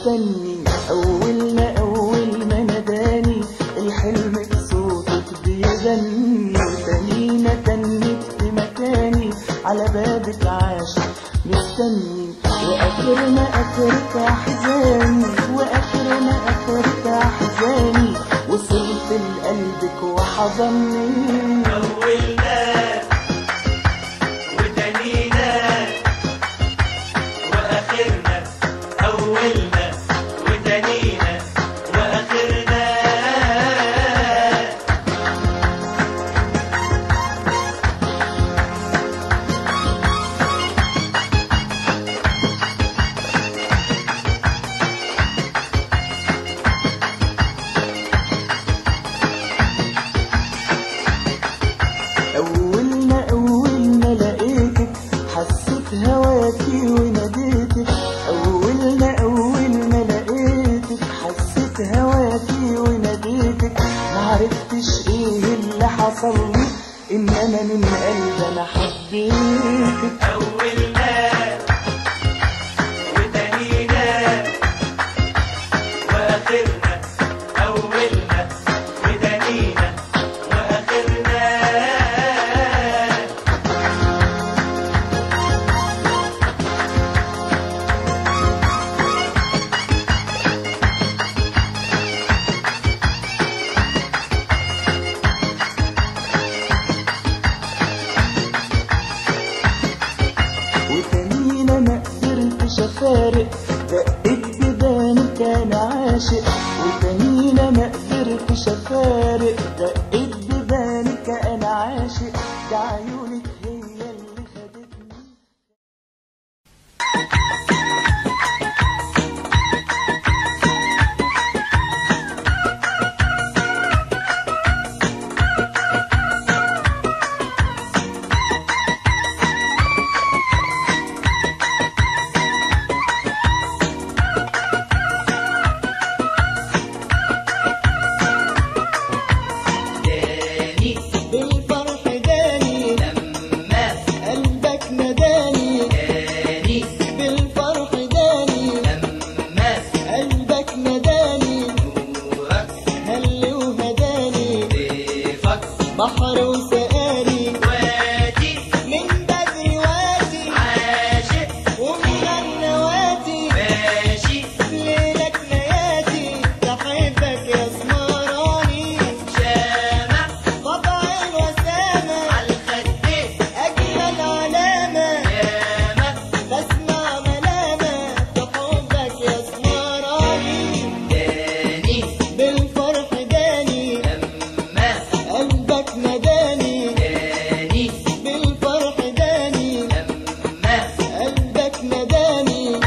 مستني أول ما أول ما ناداني الحلم بصوتك بيغني وتانينا تنيت في مكاني على بابك عاشق مستني وآخر ما آخرك أحزاني وآخر ما آخرك أحزاني وصلت لقلبك وحضني أولنا وتانينا وآخرنا أولنا وتانينا وآخرنا أول ما أول ما لقيتك حسيت هواكي وناديتك أول ما أول ما لقيتك حسيت هواكي وناديتك معرفتش إيه اللي حصل لي إنما من قلبي أنا حبيتك أولنا وتانينا وآخرنا أولنا وتانينا وآخرنا وتانينا ما قدرتش افارق دقت بداني كان عاشق وتانينا ما قدرتش افارق دقت بداني كان عاشق ده عيونك هي اللي خدتني تاني بالفرح داني لما قلبك نداني تاني بالفرح داني لما قلبك نداني نورك هل وهداني ضيفك بحر وسقاني وادي من بدري وادي عاشق ومن النوادي ماشي ليلك لياتي بحبك يا سمراني شامع طبع الوسامة عالخدين أجمل علامة ياما بسمع ملامة بحبك يا سمراني تاني بالفرح داني لما قلبك نداني تاني بالفرح داني لما قلبك نداني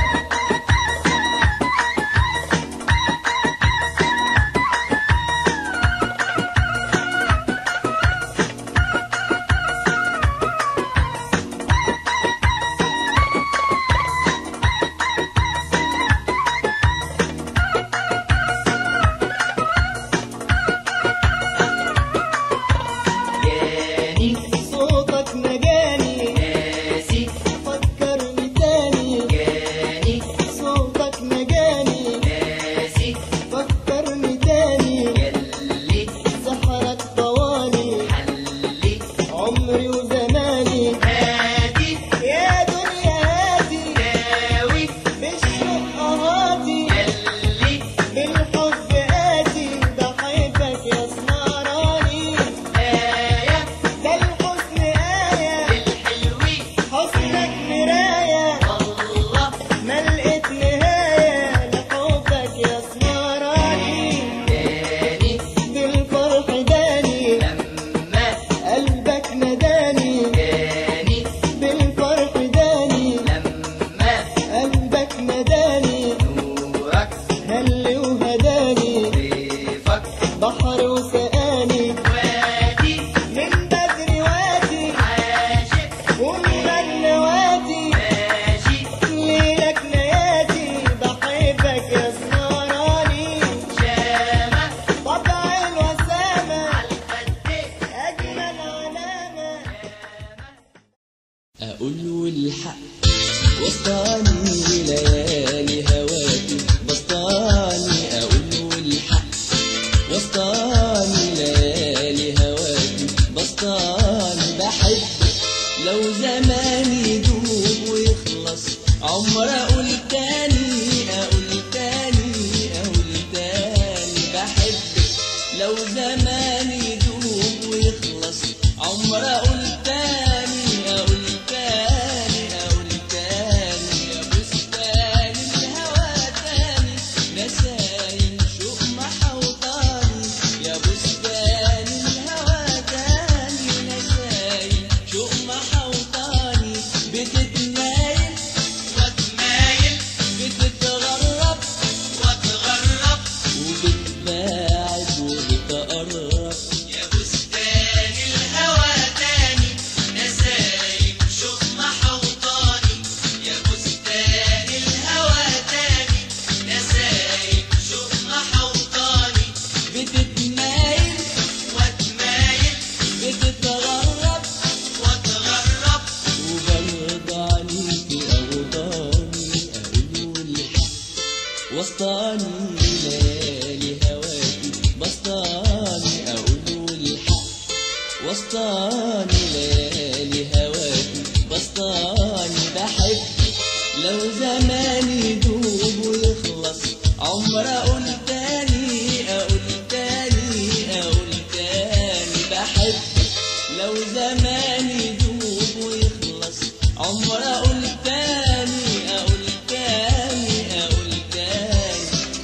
جاني صوتك نجاني ناسي فكرني تاني جاني صوتك نجاني ناسي فكرني تاني يلي سحرك طوالي حلي عمري وزماني هادي يا دنيا هادي داوي بالشوق أهادي يلي بالحب آتي بحبك يا سمراني آية ده الحسن آية الحلوين حسنك مراية والله ما لقيت نهاية وسطاني ليالي هواكي بسطاني أقول الحق وسطاني ليالي هواكي بسطاني بحب لو زماني يدوب ويخلص عمر أقول تاني أقول تاني أقول تاني بحب لو زماني يدوب ويخلص عمر أقول تاني أقول تاني أقول تاني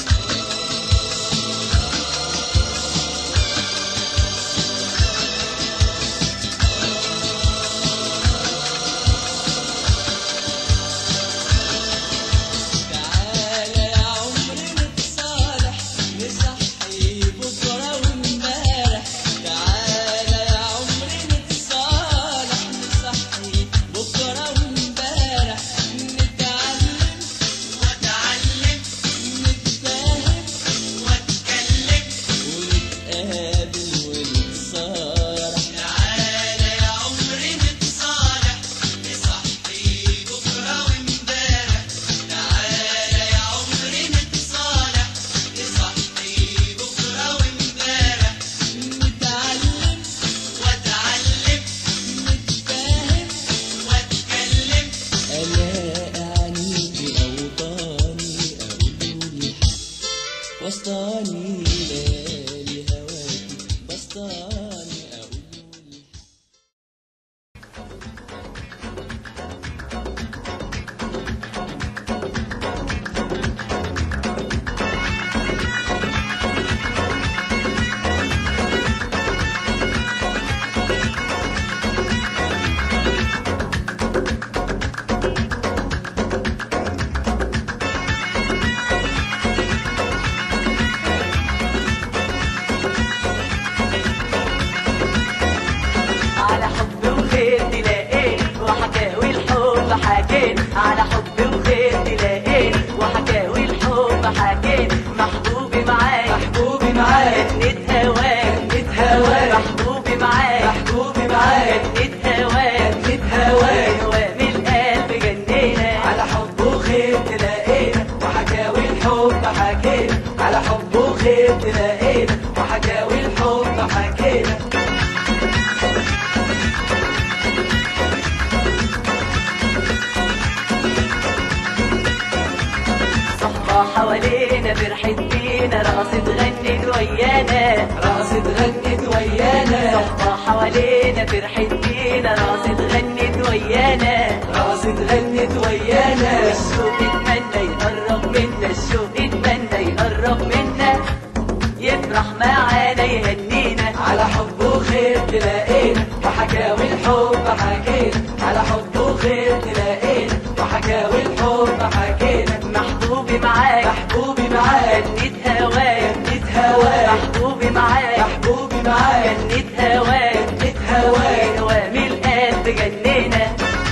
تعالى يا عمري نتصالح نصحي بكرة وامبارح تعالى يا عمري نتصالح نصحي بكرة وامبارح نتعلم واتعلم نتفاهم واتكلم ونتقابل ونتصالح تعالى يا عمري نتصالح نصحي بكرة وامبارح تعالى يا عمري نتصالح نصحي بكرة وامبارح نتعلم واتعلم نتفاهم واتكلم ألاقي عنيكي أوطاني أقول الحق وسطاني ليالي هواكي بسطاني أقول الحق على حب وخير تلاقين وحكاوي الحب حكين على حب وخير تلاقين وحكاوي الحب حكين محبوبي معاك محبوبي معاك نتهواك نتهواك محبوبي معاك محبوبي معاك نتهواك نتهواك ومن القلب جنينا على حب وخير تلاقينا وحكاوي الحب حكينا على حب وخير تلاقينا وحكاوي الحب حكينا صحبة حوالينا فرحت بينا رقصت غنت ويانا رقصت غنت ويانا صحبة حوالينا فرحت بينا رقصت غنت ويانا رقصت غنت ويانا والشوق يتمنى يقرب منا الشوق يتمنى يقرب منا يفرح معانا يهنينا على حب وخير تلاقينا وحكاوي الحب حكينا على حب وخير تلاقينا وحكاوي الحب حكينا محبوبي معاك محبوبي معاك نتهواك نتهواك محبوبي معاك محبوبي معاك نتهواك نتهواك ومن القلب جنينا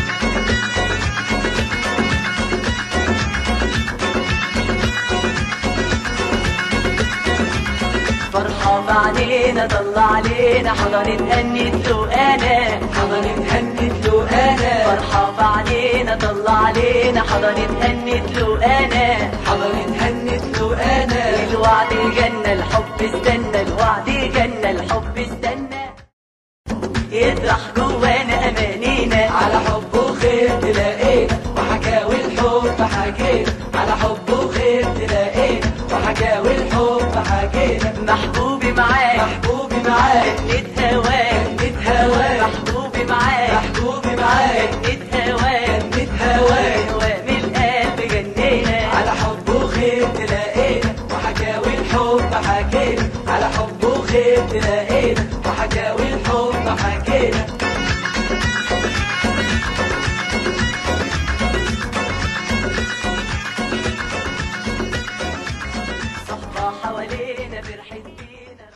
فرحة بعدينا طلع علينا حضرت هنت له انا حضرت هنت له انا فرحة بعدينا طلع علينا حضرت هنت له انا حضرت هنت له انا الوعد جنة الحب استنى الوعد جنة الحب استنى يطرح جوانا امانينا على حب وخير تلاقينا وحكاوي الحب حكينا على حب وخير تلاقينا وحكاوي الحب حكينا محبوبي معاك محبوبي معاك نتهواك نتهواك محبوبي معاك محبوبي معاك نتهواك نتهواك ومن القلب جنينا على حب وخير تلاقينا وحكاوي الحب حكينا على حب وخير تلاقينا وحكاوي الحب حكينا صحبة حوالينا فرحت بينا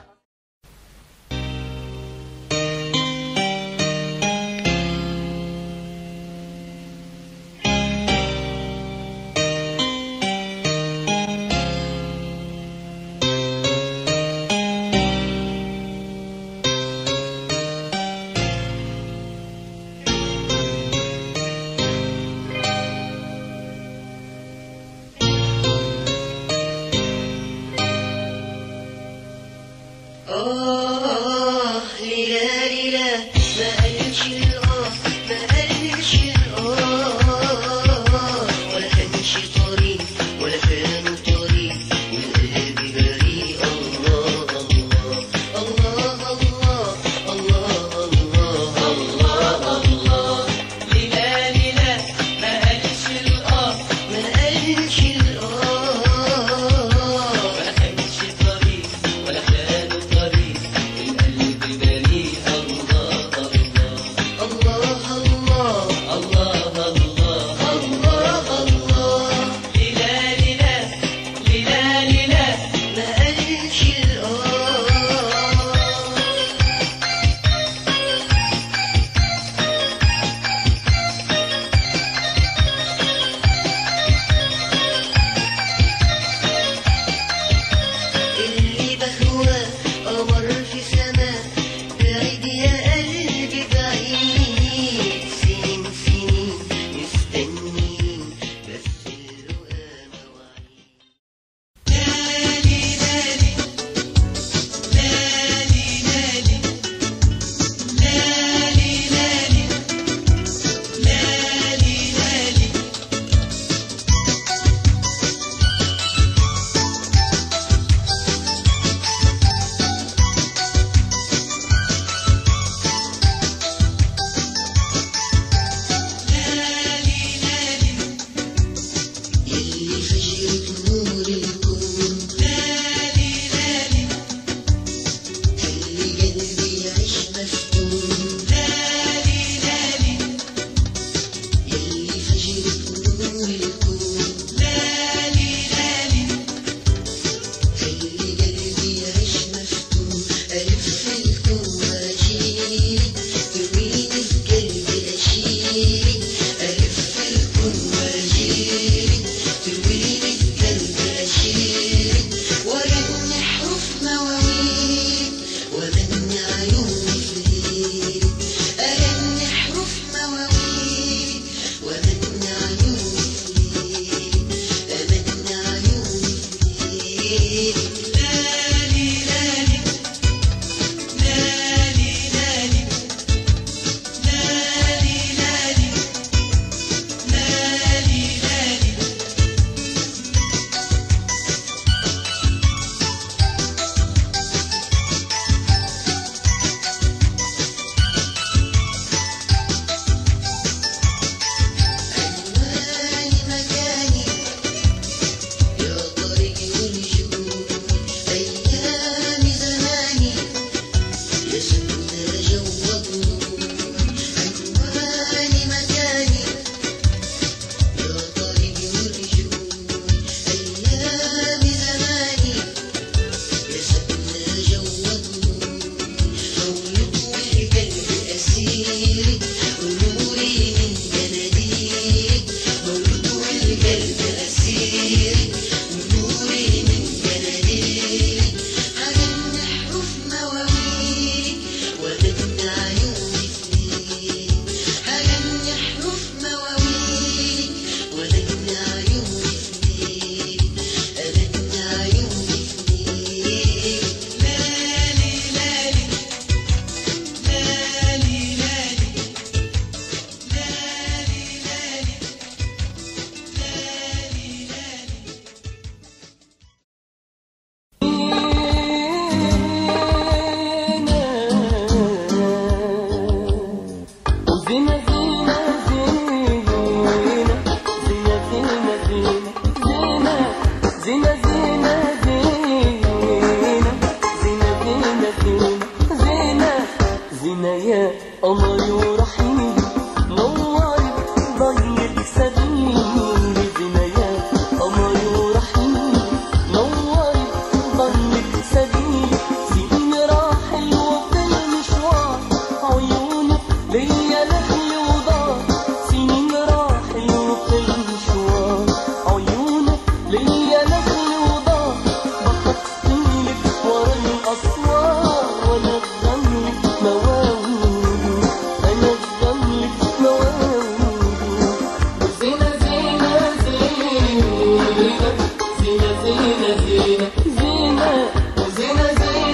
زينة زينة زينة زينة زينة زينة زينة زينة يا قمري ورحيلي نوري ضيق سبيلي زينة يا قمري ورحيلي نوري ضيق سبيلي سنين راحل وفي المشوار عيونك ليا لهي ودار سنين راحل وفي المشوار عيونك ليا لهي ودار بخطيلك ورا الأسوار وأنا أغنلك مواويل أنا أغنلك مواويل زينة زينة زينة زينة زينة زينة زينة زينة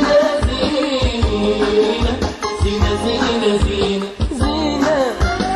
زينة زينة زينة زينة زينة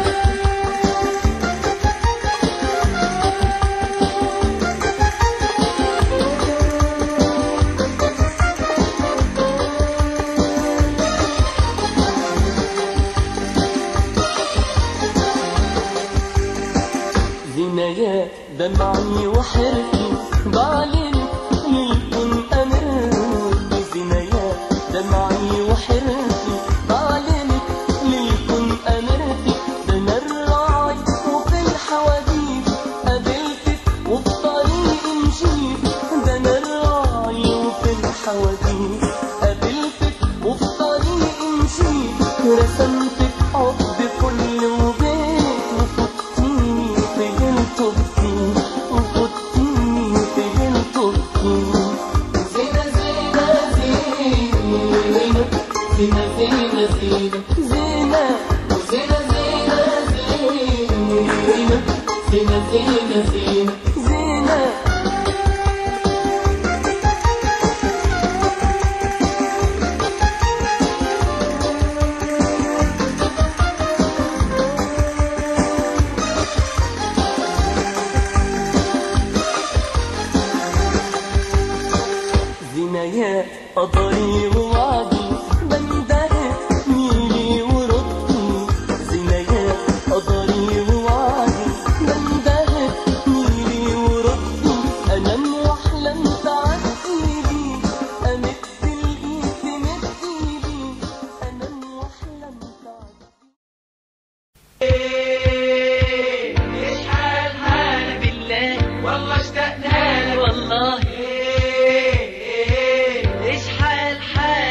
زينة يا دمعي وحرتي بعلنك للكون أمرتي زينة يا دمعي وحرتي بعلنك للكون أمرتي ده أنا الراعي وفي الحواديت قابلتك وفي طريقي مشيت ده أنا الراعي وفي الحواديت قابلتك وفي طريقي مشيت رسمتك حب كل وبيت وفوتيني في الطبطين وفوتيني في الطبطين زينة زينة زينة زينة زينة زينة زينة وزينة زينة زينة زينة زينة زينة زينة زينة يا قدري ووعدي بندهت ميلي وردي زينة يا قدري ووعدي بندهت ميلي وردي انام واحلم تعدي بي امد الايد تمد ايدي انام واحلم تعدي ايش حال حالك بالله والله اشتقنا لك والله ايش حال حالك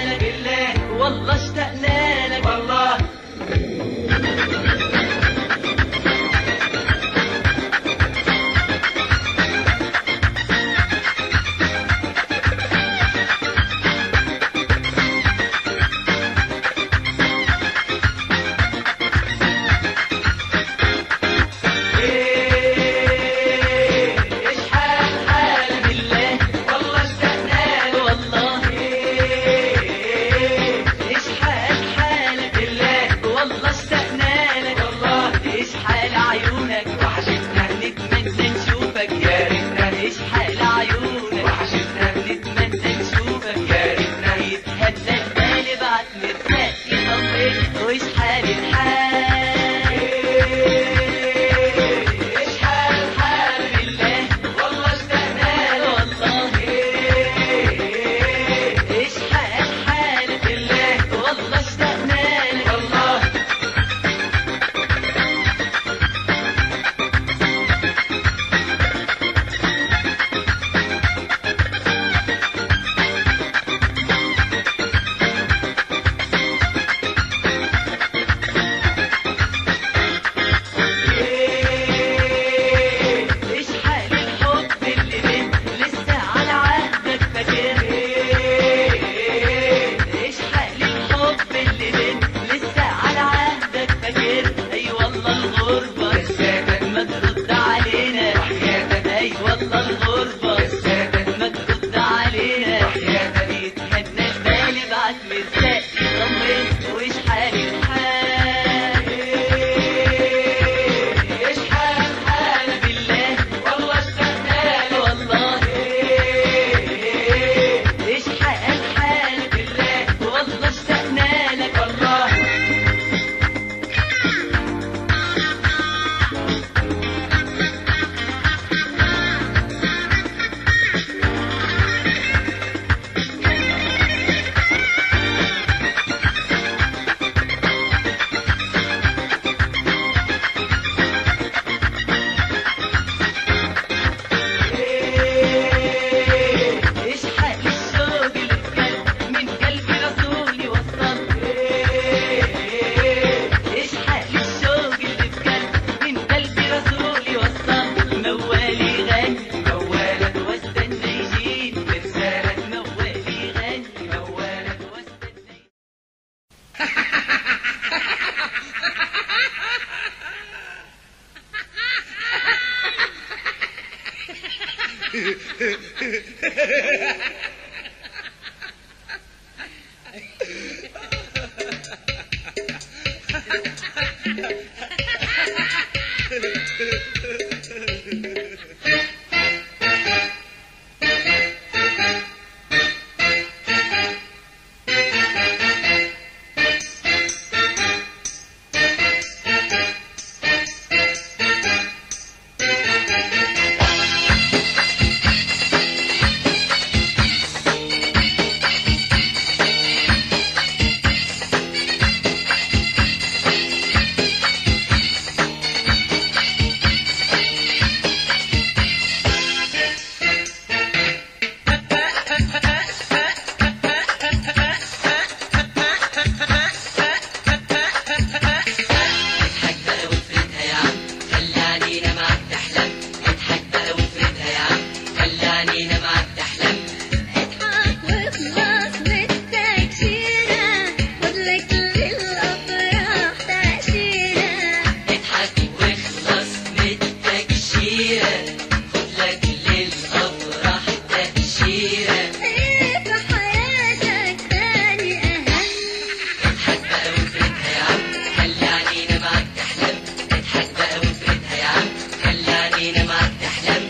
اضحك بقى وافردها يا عم خلي عينينا معاك تحلم اضحك بقى وافردها يا عم خلي عينينا معاك تحلم اضحك واخلص بالتكشيرة فضلك للأفراح تأشيرة اضحك واخلص من التكشيرة خدلك للأفراح تأشيرة ايه في حياتك تاني أهم اضحك بقى وافردها يا عم خلي عينينا معاك تحلم اضحك بقى وافردها يا عم خلي عينينا معاك تحلم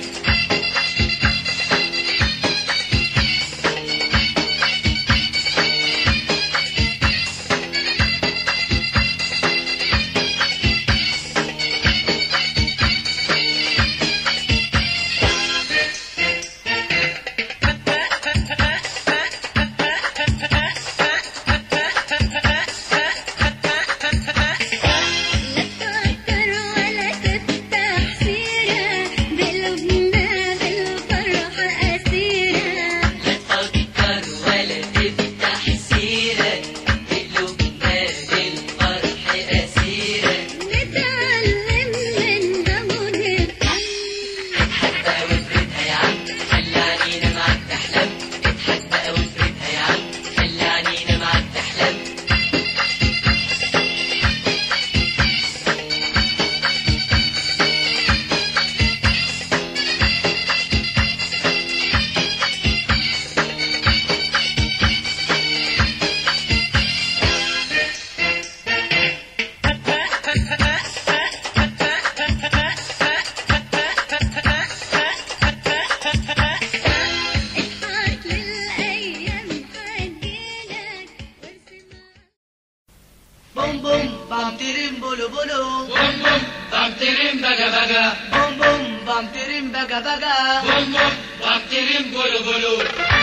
لا تفكر ولا تفتح سيرة بقلوبنا بالفرح أسيرة لا تفكر ولا تفتح سيرة قلوبنا بالفرح أسيرة نتعلم منها ونفهم اضحك بقى وافردها يا عم خلي عينينا معاك تحلم اضحك بقى وافردها يا عم خلي عينينا معاك تحلم اضحك للأيام حجيلك وارسم بوم بوم بام تيريم بولو بولو بوم بوم بام تيريم بقى بقى بوم بوم بام تيريم بقى بقى بوم بوم بام تيريم بولو بولو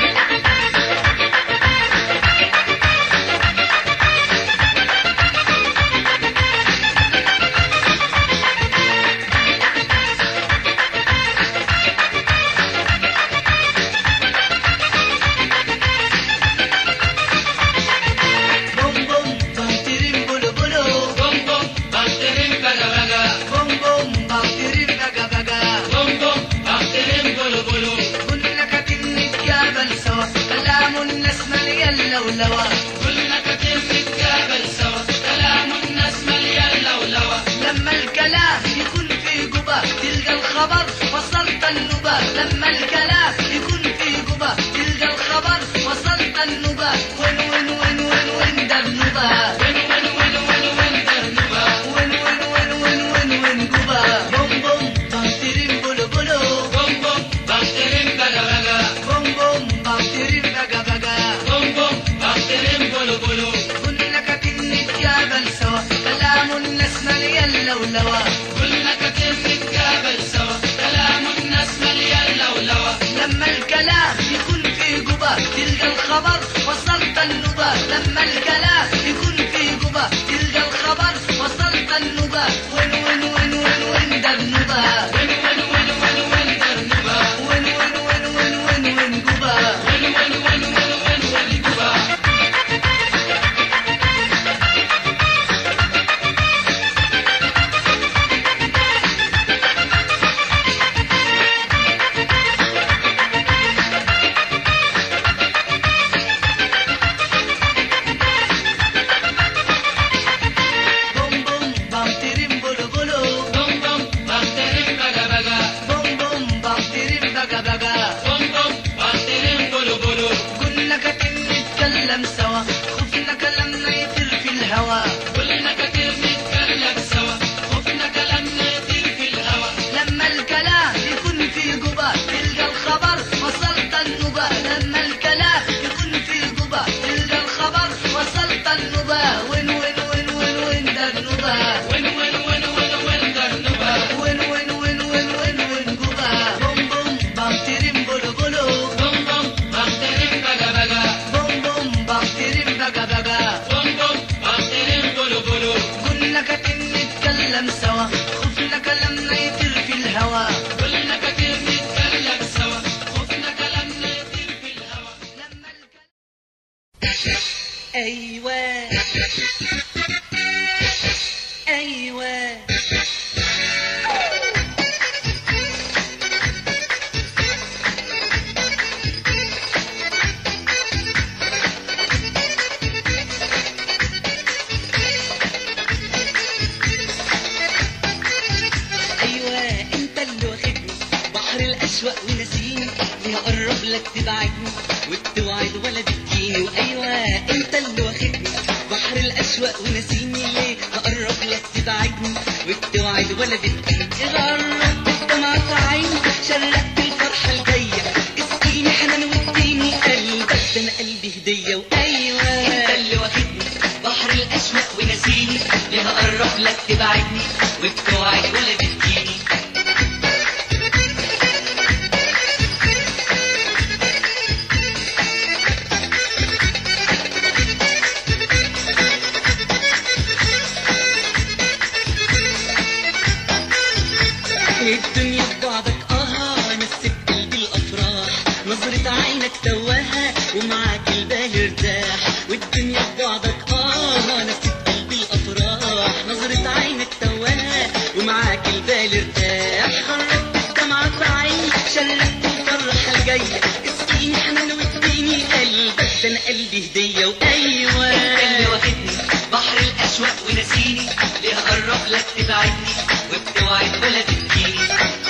بوم بوم بام تيريم بولو بولو بوم بوم بام تيريم بقى بقى بوم بوم بام تيريم بقى بقى بوم بوم بام تيريم بولو بولو كلنا كتن نتقابل سوا كلام الناس مليان لولوة كلنا كتير نتقابل سوا كلام الناس مليان لولوة لما الكلام يكون في جبا تلقى الخبر وصلت النبا لما الكلام يكون في جبا تلقى الخبر وصلت النبا وين وين وين وين وين ده النبا وين وين وين وين وين درنبا وين وين وين وين وين وين جبا بوم بوم بام تيريم بولو بولو بوم بوم بام تيريم بقى بقى بوم بوم بام تيريم بقى بقى بوم بوم بام تيريم بولو بولو كلنا كتن نتقابل سوا كلام الناس مليان لولوة كلنا كتير نتقابل سوا كلام الناس مليان لولوة لما الكلام يكون في جبا تلقى الخبر وصلت النبا لما الكلام يكون في جبا تلقى الخبر وصلت النبا وين وين وين وين وين ده النبا وين وين وين وين وين درنبا وين وين وين وين وين وين جبا وين وين وين وين وين وين جبا ايوه ايوه ايوه انت اللي واخدني بحر الاشواق ونسيني ليه اقرب لك تبعدني وبتوعد ولا بتجيني وايوه انت اللي واخدني بحر الاشواق ونسيني ليه اقرب لك تبعدني وبتوعد ولا بتجيني غربت الدمعة في عيني شرقت الفرحة الجاية اسقيني حنان واديني قلبك ده انا قلبي هدية وايوه انت اللي واخدني بحر الاشواق ونسيني ليه اقرب لك تبعدني وبتوعد ولا بتجيني الدنيا ببعدك اه نسيت قلبي الافراح نظرة عينك توهها ومعاك البال ارتاح والدنيا ببعدك اه نسيت قلبي الافراح نظرة عينك توهها ومعاك البال ارتاح خرجت الدمعة في عيني شلت الفرحة الجاية اسقيني حنان واديني قلبك ده انا قلبي هدية وايوه انت اللي واخدني بحر الاشواق ونسيني ليه اقرب لك تبعدني وبتوعد ولا بتجيني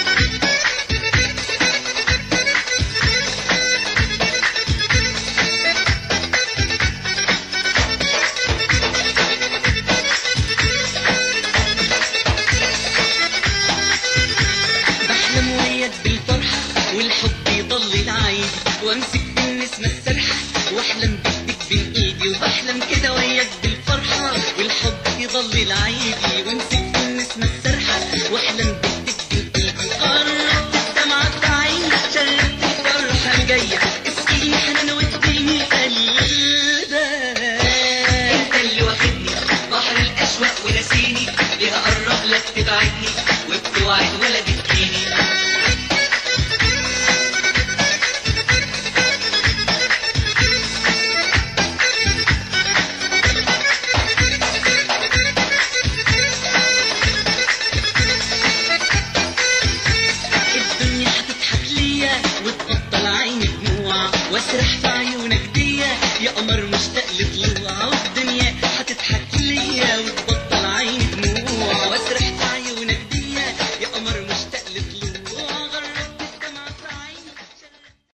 بحلم وياك بالفرحة والحب يضل عايدي وامسك بالنسمة السرحة واحلم بيك بين ايدي وبحلم كده وياك بالفرحة والحب يضل عايدي وامسك بالنسمة السرحة واحلم بيك بين ايدي قربت الدمعة في عيني شربت الفرحة الجاية اسقيني حنان واديني قلبك انت اللي واخدني بحر الاشواق ونسيني ليه اقرب لك تبعدني وبتوعد ولا بتجيني الدنيا هتضحك ليا وتبطل عيني دموع واسرح في عيونك ديا يا قمر مشتاق لطلوع